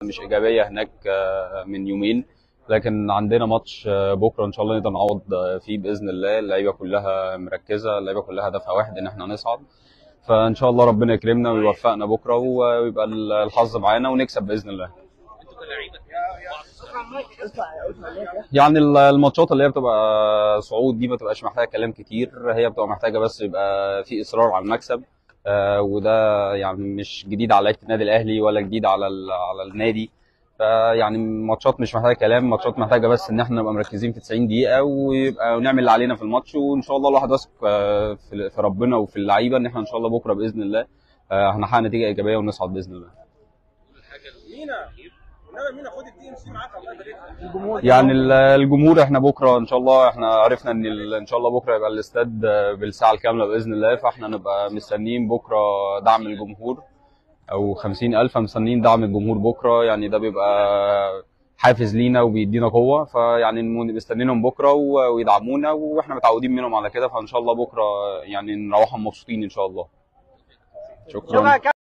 مش ايجابيه هناك آه، من يومين لكن عندنا ماتش آه، بكره ان شاء الله نقدر نعوض آه، فيه باذن الله اللعيبه كلها مركزه اللعيبه كلها هدفها واحد ان احنا نصعد فان شاء الله ربنا يكرمنا ويوفقنا بكره ويبقى الحظ معانا ونكسب باذن الله انتوا كلاعيبه يعني ال- الماتشات اللي هي بتبقى صعود دي ما بتبقاش محتاجه كلام كتير هي بتبقى محتاجه بس يبقى في اصرار على المكسب آه، وده يعني مش جديد على لعيبه النادي الاهلي ولا جديد على ال- على النادي فيعني ماتشات مش محتاجه كلام ماتشات محتاجه بس ان احنا نبقى مركزين في 90 دقيقه ويبقى ونعمل اللي علينا في الماتش وان شاء الله الواحد واثق آه، في في ربنا وفي اللعيبه ان احنا ان شاء الله بكره باذن الله آه، هنحقق نتيجه ايجابيه ونصعد باذن الله مينا انما مينا خد الدي ام سي معاك الله يبارك لك يعني ال- الجمهور احنا بكره ان شاء الله احنا عرفنا ان ال- ان شاء الله بكره يبقى الاستاد آه، بالساعه الكامله باذن الله فاحنا نبقى مستنيين بكره دعم الجمهور او 50000 مستنيين دعم الجمهور بكره يعني ده بيبقى حافز لينا وبيدينا قوه فيعني نمو- مستنيينهم بكره و- ويدعمونا واحنا متعودين منهم على كده فان شاء الله بكره يعني نروحهم مبسوطين ان شاء الله شكرا